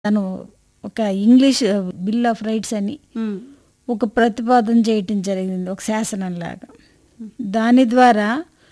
తను ఒక English bill of rights అని ఉమ్, ఒక ప్రతిపాదన చేయటం జరిగింది ఒక శాసనంలాగా దాని ద్వారా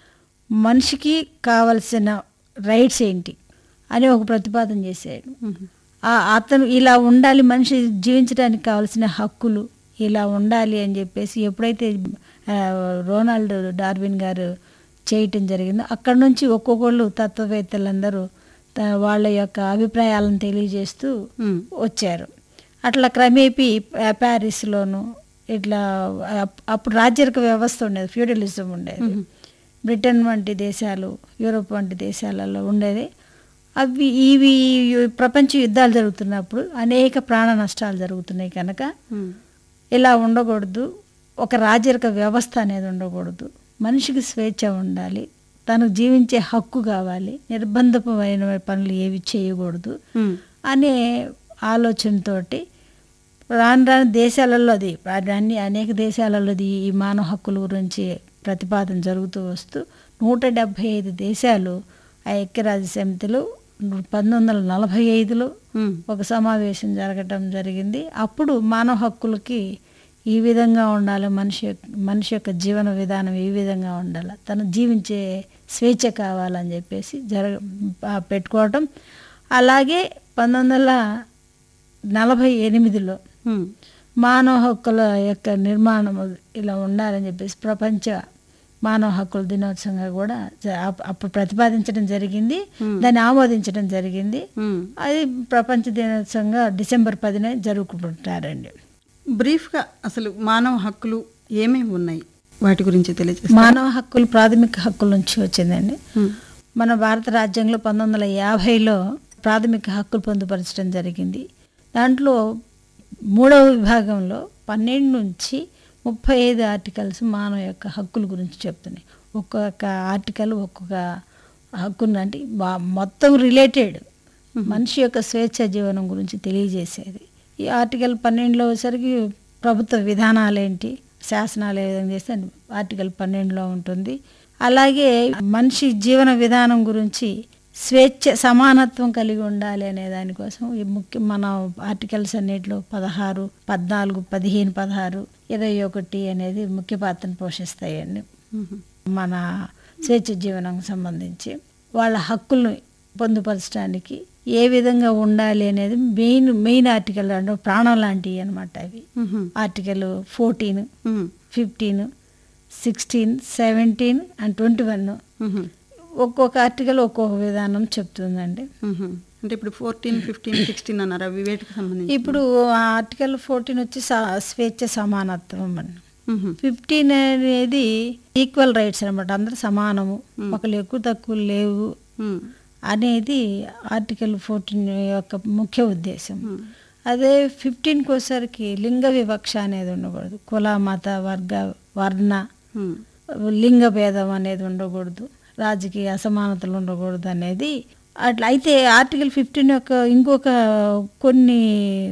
మనిషికి కావలసిన రైట్స్ ఏంటి అని ఒక ప్రతిపాదన చేశాడు ఉమ్, ఆ అతను ఇలా ఉండాలి మనిషి జీవించడానికి కావాల్సిన హక్కులు ఇలా ఉండాలి అని చెప్పేసి ఎప్పుడైతే ఆ, రోనాల్డ్ డార్విన్ గారు చేయటం జరిగిందో అక్కడ నుంచి ఒక్కొక్కళ్ళు తత్వవేత్తలందరూ త- వాళ్ళ యొక్క అభిప్రాయాలను తెలియజేస్తూ ఉమ్, వచ్చారు అట్లా క్రమేపీ ప్యా- ప్యారిస్లోను ఇట్లా అప్- అప్పుడు రాజ్యరిక వ్యవస్థ ఉండేది ఫ్యూడలిజం ఉండేది మ్మ్. బ్రిటన్ వంటి దేశాలు యూరోప్ వంటి దేశాలలో ఉండేది అవి ఇవి ప్రపంచ యుద్ధాలు జరుగుతున్నప్పుడు అనేక ప్రాణ నష్టాలు జరుగుతున్నాయి కనుక ఉమ్, ఇలా ఉండకూడదు ఒక రాజరిక వ్యవస్థ అనేది ఉండకూడదు మనిషికి స్వేచ్ఛ ఉండాలి తను జీవించే హక్కు కావాలి నిర్బంధమైన పనులు ఏవి చేయకూడదు ఉమ్, అనే ఆలోచనతోటి రాను రాను దేశాలలో అది అన్ని అనేక దేశాలలో అది ఈ మానవ హక్కుల గురించి ప్రతిపాదన జరుగుతూ వస్తూ నూట డెబ్భై ఐదు దేశాలు ఆ ఐక్యరాజ్య సమితిలో పంతొమ్మిది వందల నలభై ఐదులో ఉమ్, ఒక సమావేశం జరగటం జరిగింది అప్పుడు మానవ హక్కులకి ఈ విధంగా ఉండాలి మనిషి యొక్క మనిషి యొక్క జీవన విధానం ఈ విధంగా ఉండాలి తను జీవించే స్వేచ్ఛ కావాలని చెప్పేసి జరగ ఆ పెట్టుకోవటం అలాగే పంతొమ్మిది వందల నలభై ఎనిమిదిలో ఉమ్, మానవ హక్కుల యొక్క నిర్మాణం ఇలా ఉండాలని చెప్పేసి ప్రపంచ మానవ హక్కుల దినోత్సవంగా కూడా జ- అప్- అప్పుడు ప్రతిపాదించడం జరిగింది దాన్ని ఆమోదించడం జరిగింది ఉమ్. అది ప్రపంచ దినోత్సవంగా డిసెంబర్ పదిన జరుపుకుంటారండి బ్రీఫ్గా అసలు మానవ హక్కులు ఏమేమి ఉన్నాయి వాటి గురించి తెలియజేస్తారు మానవ హక్కులు ప్రాథమిక హక్కుల నుంచి వచ్చిందండి ఉమ్, మన భారత రాజ్యాంగంలో పంతొమ్మిది వందల యాభైలో ప్రాథమిక హక్కులు పొందుపరచడం జరిగింది దాంట్లో మూడవ విభాగంలో పన్నెండు నుంచి ముప్పై ఐదు ఆర్టికల్స్ మానవ యొక్క హక్కుల గురించి చెప్తున్నాయి ఒక్కొక్క ఆర్టికల్ ఒక్కొక్క హక్కును అంటే వా- మొత్తం రిలేటెడ్ మనిషి యొక్క స్వేచ్ఛ జీవనం గురించి తెలియజేసేది ఈ ఆర్టికల్ పన్నెండులో వచ్చేసరికి ప్రభుత్వ విధానాలు ఏంటి శాసనాలు ఏ విధంగా చేస్తే ఆర్టికల్ పన్నెండులో ఉంటుంది అలాగే మనిషి జీవన విధానం గురించి స్వేచ్ఛ సమానత్వం కలిగి ఉండాలి అనే దానికోసం ఈ ముఖ్య మన ఆర్టికల్స్ అన్నిటిలో పదహారు పద్నాలుగు పదిహేను పదహారు ఇరవై ఒకటి అనేది ముఖ్య పాత్రను పోషిస్తాయండి ఉమ్, మన స్వేచ్ఛ జీవనం సంబంధించి వాళ్ళ హక్కులను పొందుపరచడానికి ఏ విధంగా ఉండాలి అనేది మెయిన్ మెయిన్ ఆర్టికల్ అంటే ప్రాణం లాంటివి అనమాట అవి um, article fourteen um, fifteen sixteen seventeen and twenty one um, ఒక్కొక్క ఆర్టికల్ ఒక్కొక్క విధానం చెప్తుందండి ఉమ్. అంటే ఇప్పుడు ఫోర్టీన్ ఫిఫ్టీన్ సిక్స్టీన్ అన్నారు అవి వేటికి సంబంధించి ఇప్పుడు ఆ ఆర్టికల్ ఫోర్టీన్ వచ్చి సా- స్వేచ్ఛ సమానత్వం అని ఉమ్, ఫిఫ్టీన్ అనేది ఈక్వల్ రైట్స్ అనమాట అందరు సమానము ఒకరు ఎక్కువ తక్కువ లేవు ఉమ్, అనేది ఆర్టికల్ ఫోర్టీన్ యొక్క ముఖ్య ఉద్దేశం ఉమ్, అదే ఫిఫ్టీన్కి వచ్చేసరికి లింగ వివక్ష అనేది ఉండకూడదు కుల మత వర్గ వర్ణ ఉమ్, లింగ భేదం అనేది ఉండకూడదు రాజకీయ అసమానతలు ఉండకూడదు అనేది అట్లా అయితే ఆర్టికల్ ఫిఫ్టీన్ యొక్క ఇంకొక కొన్ని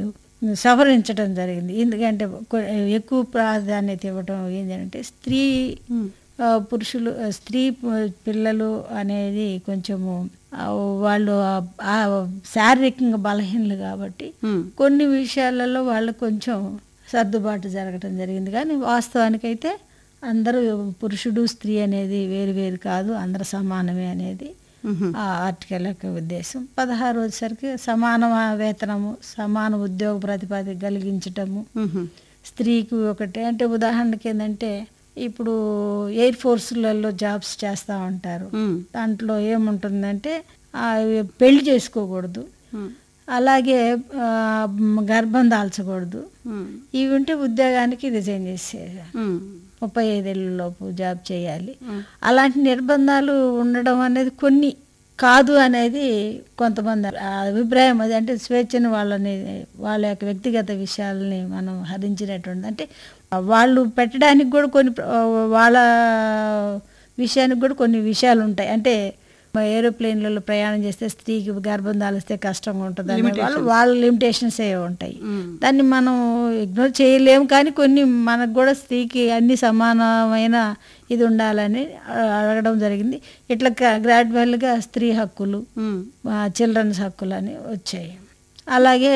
సవరించడం జరిగింది ఎందుకంటే కొ- ఎక్కువ ప్రాధాన్యత ఇవ్వడం ఏంటంటే స్త్రీ ఉమ్, ఆ, పురుషులు ఆ, స్త్రీ ప- పిల్లలు అనేది కొంచెము ఆ, వాళ్ళు ఆ- ఆ శారీరకంగా బలహీనలు కాబట్టి ఉమ్, కొన్ని విషయాలలో వాళ్ళు కొంచెం సర్దుబాటు జరగటం జరిగింది కానీ వాస్తవానికైతే అందరూ పురుషుడు స్త్రీ అనేది వేరు వేరు కాదు అందరు సమానమే అనేది ఉమ్, ఆ ఆర్టికల్ యొక్క ఉద్దేశం పదహారు వచ్చేసరికి సమాన వేతనము సమాన ఉద్యోగ ప్రతిపాదిక కలిగించటము ఉమ్, స్త్రీకి ఒకటి అంటే ఉదాహరణకి ఏంటంటే ఇప్పుడు ఎయిర్ ఫోర్స్లలో జాబ్స్ చేస్తూ ఉంటారు ఉమ్, దాంట్లో ఏముంటుందంటే ఆ, పెళ్లి చేసుకోకూడదు ఉమ్, అలాగే ఆ, మ్, గర్భం దాల్చకూడదు ఉమ్, ఇవి ఉంటే ఉద్యోగానికి రిజైన్ చేసేది ఉమ్, ముప్పై ఐదేళ్ళ లోపు జాబ్ చేయాలి ఉమ్. అలాంటి నిర్బంధాలు ఉండడం అనేది కొన్ని కాదు అనేది కొంతమంది ఆ అభిప్రాయం అది అంటే స్వేచ్ఛను వాళ్ళని వాళ్ళ యొక్క వ్యక్తిగత విషయాలని మనం హరించినటువంటి అంటే వాళ్ళు పెట్టడానికి కూడా కొన్ని ప్ర- వాళ్ళ విషయానికి కూడా కొన్ని విషయాలు ఉంటాయి అంటే ఏరోప్లేన్లలో ప్రయాణం చేస్తే స్త్రీకి గర్భం దాలిస్తే కష్టంగా ఉంటుంది అనే వాళ్ళు వాళ్ళ లిమిటేషన్స్ ఏ ఉంటాయి ఉమ్, దాన్ని మనం ఇగ్నోర్ చేయలేము కానీ కొన్ని మనకు కూడా స్త్రీకి అన్ని సమానమైన ఇది ఉండాలని అ- అడగడం జరిగింది ఇట్లా గ్రాడ్యువల్గా స్త్రీ హక్కులు ఉమ్, చిల్డ్రన్స్ హక్కులు అని వచ్చాయి అలాగే